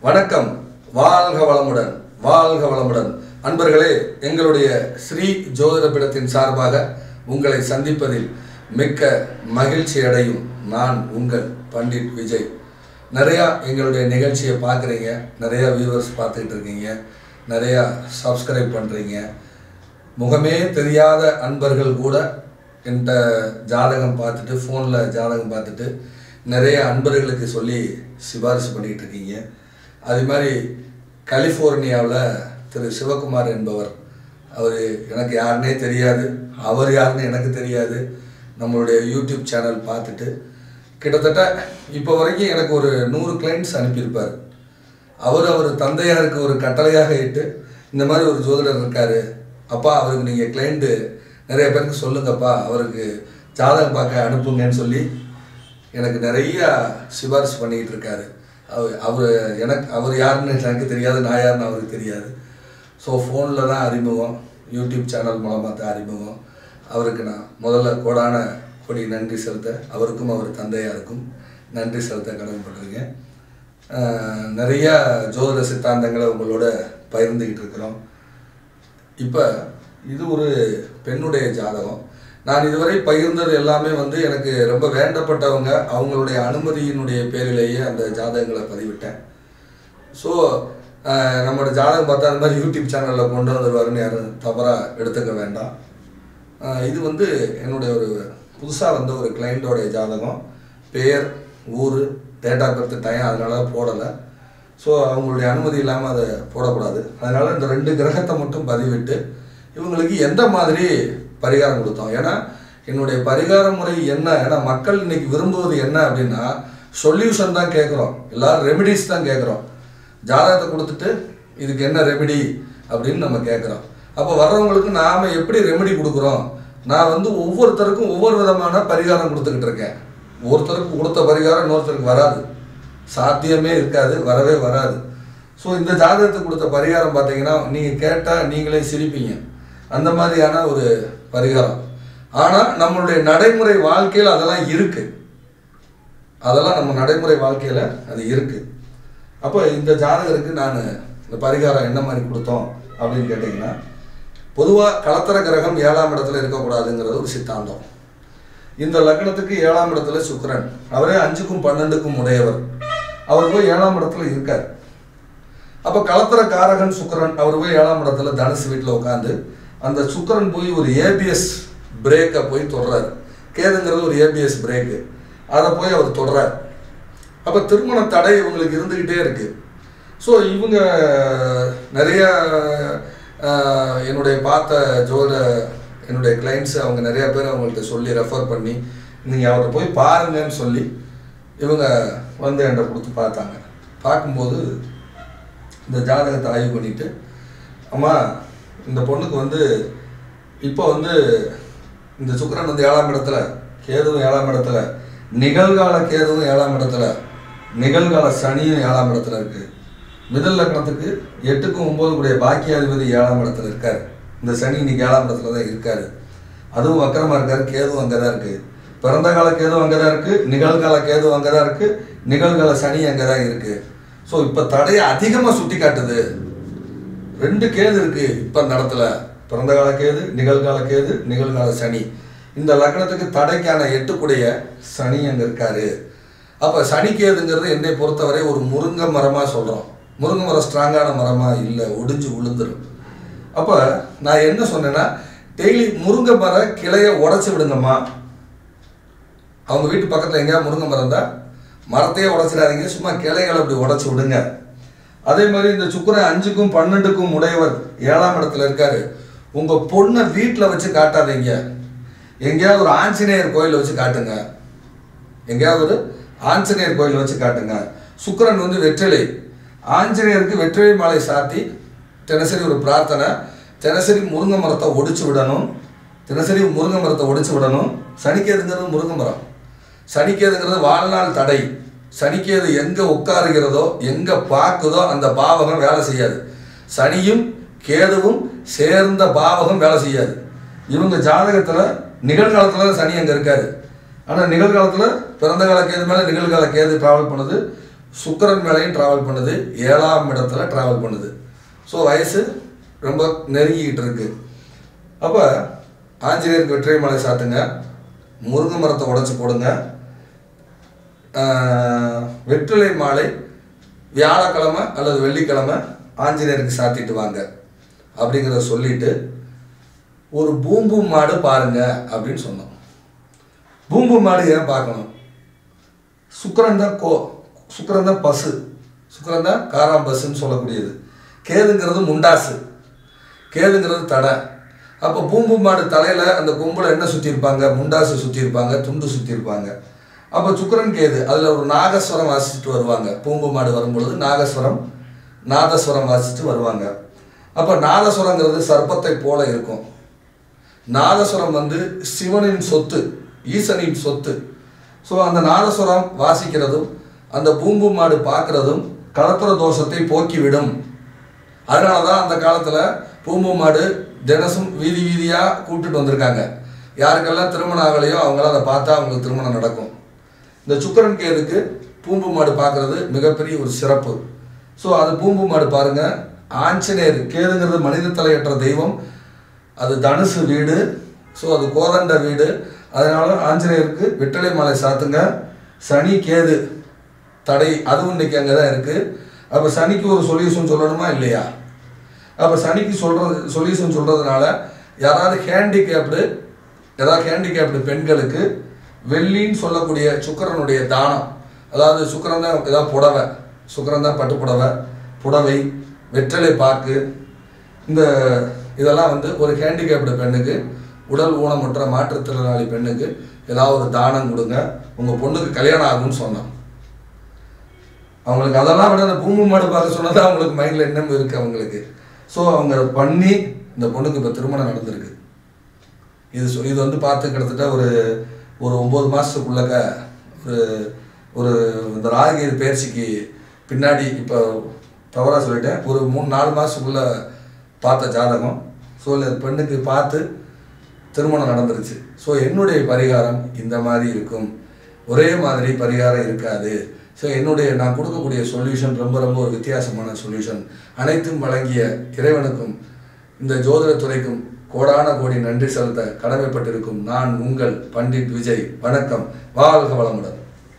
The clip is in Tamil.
வணக்கம் வாழ்க வளமுடன் வாழ்க வளமுடன் அன்பர்களே எங்களுடைய ஸ்ரீ ஜோதிடபீடத்தின் சார்பாக உங்களை சந்திப்பதில் மிக்க மகிழ்ச்சி அடையும் நான் உங்கள் பண்டிட் விஜய் நிறையா எங்களுடைய நிகழ்ச்சியை பார்க்குறீங்க நிறையா வியூவர்ஸ் பார்த்துக்கிட்டு இருக்கீங்க நிறையா சப்ஸ்கிரைப் பண்ணுறீங்க முகமே தெரியாத அன்பர்கள் கூட என்கிட்ட ஜாதகம் பார்த்துட்டு ஃபோனில் ஜாதகம் பார்த்துட்டு நிறைய அன்பர்களுக்கு சொல்லி சிபாரிசு பண்ணிக்கிட்டு இருக்கீங்க அது மாதிரி கலிஃபோர்னியாவில் திரு சிவகுமார் என்பவர் அவர் எனக்கு யாருன்னே தெரியாது அவர் யாருன்னு எனக்கு தெரியாது நம்மளுடைய யூடியூப் சேனல் பார்த்துட்டு கிட்டத்தட்ட இப்போ வரைக்கும் எனக்கு ஒரு நூறு கிளைண்ட்ஸ் அனுப்பியிருப்பார் அவர் அவர் தந்தையாருக்கு ஒரு கட்டளையாக இட்டு இந்த மாதிரி ஒரு ஜோதிடர் இருக்காரு அப்பா அவருக்கு நீங்கள் கிளைண்ட்டு நிறைய பேருக்கு சொல்லுங்கப்பா அவருக்கு ஜாதகம் பார்க்க அனுப்புங்கன்னு சொல்லி எனக்கு நிறைய சிபாரிசு பண்ணிக்கிட்டு இருக்காரு அவர் அவர் எனக்கு அவர் யாருன்னு எனக்கு தெரியாது நான் யாருன்னு அவருக்கு தெரியாது ஸோ ஃபோனில் தான் அறிமுகம் யூடியூப் சேனல் மூலமாக தான் அறிமுகம் அவருக்கு நான் முதல்ல கோடான கொடி நன்றி செலுத்த அவருக்கும் அவர் தந்தையாருக்கும் நன்றி செலுத்த கடமைப்பட்டிருக்கேன் ஆஹ் நிறைய ஜோதிட சித்தாந்தங்களை உங்களோட பகிர்ந்துக்கிட்டு இருக்கிறோம் இப்போ இது ஒரு பெண்ணுடைய ஜாதகம் நான் இதுவரை பகிர்ந்தது எல்லாமே வந்து எனக்கு ரொம்ப வேண்டப்பட்டவங்க அவங்களுடைய அனுமதியினுடைய பேரிலேயே அந்த ஜாதகங்களை பதிவிட்டேன் ஸோ நம்மளோட ஜாதகம் பார்த்தா அந்த மாதிரி யூடியூப் சேனலில் கொண்டு வந்துருவாருன்னு யாரும் தவறாக எடுத்துக்க வேண்டாம் ஆஹ் இது வந்து என்னுடைய ஒரு புதுசாக வந்த ஒரு கிளைண்ட்டோடைய ஜாதகம் பேர் ஊர் டேட் ஆஃப் பர்த் டைம் அதனால போடலை ஸோ அவங்களுடைய அனுமதி இல்லாமல் அதை போடக்கூடாது அதனால் இந்த ரெண்டு கிரகத்தை மட்டும் பதிவிட்டு இவங்களுக்கு எந்த மாதிரி பரிகாரம் கொடுத்தோம் ஏன்னா என்னுடைய பரிகார முறை என்ன ஏன்னா மக்கள் இன்னைக்கு விரும்புவது என்ன அப்படின்னா சொல்யூஷன் தான் கேட்குறோம் எல்லாரும் ரெமிடிஸ் தான் கேட்குறோம் ஜாதகத்தை கொடுத்துட்டு இதுக்கு என்ன ரெமெடி அப்படின்னு நம்ம கேட்குறோம் அப்போ வர்றவங்களுக்கு நாம் எப்படி ரெமெடி கொடுக்குறோம் நான் வந்து ஒவ்வொருத்தருக்கும் ஒவ்வொரு விதமான பரிகாரம் கொடுத்துக்கிட்டு இருக்கேன் ஒருத்தருக்கு கொடுத்த பரிகாரம் இன்னொருத்தருக்கு வராது சாத்தியமே இருக்காது வரவே வராது ஸோ இந்த ஜாதகத்துக்கு கொடுத்த பரிகாரம் பார்த்தீங்கன்னா நீங்கள் கேட்டால் நீங்களே சிரிப்பீங்க அந்த மாதிரியான ஒரு பரிகாரம் ஆனால் நம்மளுடைய நடைமுறை வாழ்க்கையில் அதெல்லாம் இருக்குது அதெல்லாம் நம்ம நடைமுறை வாழ்க்கையில் அது இருக்குது அப்போ இந்த ஜாதகருக்கு நான் இந்த பரிகாரம் என்ன மாதிரி கொடுத்தோம் அப்படின்னு கேட்டிங்கன்னா பொதுவாக கலத்தர கிரகம் ஏழாம் இடத்துல இருக்கக்கூடாதுங்கிறது ஒரு சித்தாந்தம் இந்த லக்னத்துக்கு ஏழாம் இடத்துல சுக்கிரன் அவரே அஞ்சுக்கும் பன்னெண்டுக்கும் உடையவர் அவர் போய் ஏழாம் இடத்துல இருக்கார் அப்போ கலத்தர காரகன் சுக்கிரன் அவர் போய் ஏழாம் இடத்துல தனுசு வீட்டில் உட்காந்து அந்த சுக்கிரன் போய் ஒரு ஏபிஎஸ் பிரேக்கை போய் தொடுறாரு கேதுங்கிறது ஒரு ஏபிஎஸ் பிரேக்கு அதை போய் அவர் தொடுறார் அப்போ திருமண தடை இவங்களுக்கு இருந்துக்கிட்டே இருக்கு ஸோ இவங்க நிறைய ஆஹ், என்னுடைய பார்த்த ஜோத என்னுடைய கிளைண்ட்ஸ் அவங்க நிறைய பேர் அவங்கள்ட்ட சொல்லி ரெஃபர் பண்ணி நீங்கள் அவரை போய் பாருங்கன்னு சொல்லி இவங்க வந்து என்கிட்ட கொடுத்து பார்த்தாங்க பார்க்கும்போது இந்த ஜாதகத்தை ஆய்வு பண்ணிட்டு அம்மா இந்த பொண்ணுக்கு வந்து இப்போ வந்து இந்த சுக்கிரன் வந்து ஏழாம் இடத்துல கேதுவும் ஏழாம் இடத்துல நிகழ்கால கேதுவும் ஏழாம் இடத்துல நிகழ்கால சனியும் ஏழாம் இடத்துல இருக்கு மிதல் லக்னத்துக்கு எட்டுக்கும் ஒன்பது கூடிய பாக்கியாதிபதி ஏழாம் இடத்துல இருக்காரு இந்த சனி இன்னைக்கு ஏழாம் இடத்துல தான் இருக்காரு அதுவும் வக்கரமா இருக்காரு கேதுவும் அங்கே தான் இருக்கு பிறந்த கால கேதுவும் அங்கே தான் இருக்கு நிகழ்கால கேதுவும் அங்கே தான் இருக்கு நிகழ்கால சனி அங்கே தான் இருக்கு ஸோ இப்போ தடையை அதிகமாக சுட்டி காட்டுது ரெண்டு கேது இருக்கு இப்போ அந்த இடத்துல பிறந்த கால கேது நிகழ்கால கேது நிகழ்கால சனி இந்த லக்னத்துக்கு தடைக்கான எட்டுக்குடைய சனி அங்கே இருக்காரு அப்போ சனி கேதுங்கிறது என்னை பொறுத்தவரை ஒரு முருங்கை மரமாக சொல்கிறோம் முருங்கை மரம் ஸ்ட்ராங்கான மரமாக இல்லை ஒடிஞ்சு விழுந்துடும் அப்போ நான் என்ன சொன்னேன்னா டெய்லி முருங்கை மர கிளையை உடச்சி விடுங்கம்மா அவங்க வீட்டு பக்கத்தில் எங்கேயா முருங்கை மரம் இருந்தால் மரத்தையே உடச்சிடாதீங்க சும்மா கிளைகளை அப்படி உடச்சி விடுங்க அதே மாதிரி இந்த சுக்கிரன் அஞ்சுக்கும் பன்னெண்டுக்கும் உடையவர் ஏழாம் இடத்துல இருக்காரு உங்க பொண்ணை வீட்டில் வச்சு காட்டாதீங்க எங்கேயாவது ஒரு ஆஞ்சநேயர் கோயிலை வச்சு காட்டுங்க எங்கேயாவது ஒரு ஆஞ்சநேயர் கோயிலை வச்சு காட்டுங்க சுக்கிரன் வந்து வெற்றிலை ஆஞ்சநேயருக்கு வெற்றிலை மாலை சாத்தி தினசரி ஒரு பிரார்த்தனை தினசரி முருங்கை மரத்தை ஒடிச்சு விடணும் தினசரி முருங்கை மரத்தை ஒடிச்சு விடணும் சனிக்கேதுங்கிறது முருங்கை மரம் சனிக்கேதுங்கிறது வாழ்நாள் தடை சனிக்கேது எங்கே உட்காருகிறதோ எங்கே பார்க்குதோ அந்த பாவகம் வேலை செய்யாது சனியும் கேதுவும் சேர்ந்த பாவகம் வேலை செய்யாது இவங்க ஜாதகத்தில் நிகழ்காலத்தில் தான் சனி அங்கே இருக்காரு ஆனால் நிகழ்காலத்தில் பிறந்த கால கேது மேலே நிகழ்கால கேது ட்ராவல் பண்ணுது சுக்கிரன் மேலேயும் ட்ராவல் பண்ணுது ஏழாம் இடத்துல ட்ராவல் பண்ணுது ஸோ வயசு ரொம்ப நெருங்கிக்கிட்டு இருக்கு அப்போ ஆஞ்சநேயருக்கு வெற்றிலை மாலை சாத்துங்க முருங்கை மரத்தை உடைச்சி போடுங்க ஆஹ், வெற்றிலை மாலை வியாழக்கிழமை அல்லது வெள்ளிக்கிழமை ஆஞ்சநேயருக்கு சாத்திட்டு வாங்க அப்படிங்கிறத சொல்லிட்டு ஒரு பூம்பு மாடு பாருங்க அப்படின்னு சொன்னோம் பூம்பு மாடு ஏன் பார்க்கணும் சுக்கிரன் தான் கோ சுக்கிரன் தான் பசு சுக்கிரன் தான் காராம் பஸ்ன்னு சொல்லக்கூடியது கேதுங்கிறது முண்டாசு கேதுங்கிறது தடை அப்போ பூம்பு மாடு தலையில் அந்த கொம்பில் என்ன சுற்றிருப்பாங்க முண்டாசு சுற்றிருப்பாங்க துண்டு சுற்றிருப்பாங்க அப்போ சுக்கிரன் கேது அதில் ஒரு நாகஸ்வரம் வாசிச்சுட்டு வருவாங்க பூம்பு மாடு வரும்பொழுது நாகஸ்வரம் நாதஸ்வரம் வாசிச்சுட்டு வருவாங்க அப்போ நாதஸ்வரங்கிறது சர்ப்பத்தை போல இருக்கும் நாதஸ்வரம் வந்து சிவனின் சொத்து ஈசனின் சொத்து ஸோ அந்த நாதஸ்வரம் வாசிக்கிறதும் அந்த பூம்பு மாடு பார்க்கறதும் கலத்திர தோஷத்தை போக்கிவிடும் அதனால தான் அந்த காலத்தில் பூம்பு மாடு தினசும் வீதி வீதியாக கூப்பிட்டுட்டு வந்திருக்காங்க யாருக்கெல்லாம் திருமணம் ஆகலையோ அவங்களாம் அதை பார்த்தா அவங்களுக்கு திருமணம் நடக்கும் இந்த சுக்கரன் கேதுக்கு பூம்பு மாடு பார்க்கறது மிகப்பெரிய ஒரு சிறப்பு ஸோ அது பூம்பு மாடு பாருங்க ஆஞ்சநேயர் கேதுங்கிறது மனித தலையற்ற தெய்வம் அது தனுசு வீடு ஸோ அது கோதண்ட வீடு அதனால ஆஞ்சநேயருக்கு வெற்றிலை மாலை சாத்துங்க சனி கேது தடை அதுவும் இன்னைக்கு அங்கே தான் இருக்குது அப்போ சனிக்கு ஒரு சொல்யூஷன் சொல்லணுமா இல்லையா அப்போ சனிக்கு சொல்கிறது சொல்யூஷன் சொல்கிறதுனால யாராவது ஹேண்டிகேப்டு ஏதாவது ஹேண்டிகேப்டு பெண்களுக்கு வெள்ளின்னு சொல்லக்கூடிய சுக்கிரனுடைய தானம் அதாவது சுக்கிரன் தான் ஏதாவது புடவை சுக்கிரன் தான் பட்டு புடவை புடவை வெற்றிலை பாக்கு இந்த இதெல்லாம் வந்து ஒரு ஹேண்டிகேப்டு பெண்ணுக்கு உடல் ஊனமுற்ற மாற்றுத்திறனாளி பெண்ணுக்கு ஏதாவது ஒரு தானம் கொடுங்க உங்கள் பொண்ணுக்கு கல்யாணம் ஆகும்னு சொன்னான் அவங்களுக்கு அதெல்லாம் விட அந்த பூமி மாடு பார்க்க சொன்னது அவங்களுக்கு மைண்டில் எண்ணம் இருக்குது அவங்களுக்கு ஸோ அவங்க பண்ணி இந்த பொண்ணுக்கு இப்போ திருமணம் நடந்திருக்கு இது சொ- இது வந்து பார்த்து கிட்டத்தட்ட ஒரு ஒரு ஒம்பது மாதத்துக்குள்ளக்க ஒரு ஒரு இந்த ராகி பயிற்சிக்கு பின்னாடி இப்போ தவறாக சொல்லிட்டேன் ஒரு மூணு நாலு மாதத்துக்குள்ளே பார்த்த ஜாதகம் ஸோ இந்த பெண்ணுக்கு பார்த்து திருமணம் நடந்துருச்சு ஸோ என்னுடைய பரிகாரம் இந்த மாதிரி இருக்கும் ஒரே மாதிரி பரிகாரம் இருக்காது ஸோ என்னுடைய நான் கொடுக்கக்கூடிய சொல்யூஷன் ரொம்ப ரொம்ப ஒரு வித்தியாசமான சொல்யூஷன் அனைத்தும் வழங்கிய இறைவனுக்கும் இந்த ஜோதிடத்துறைக்கும் கோடான கோடி நன்றி செலுத்த கடமைப்பட்டிருக்கும் நான் உங்கள் பண்டிட் விஜய் வணக்கம் வாழ்க வளமுடன்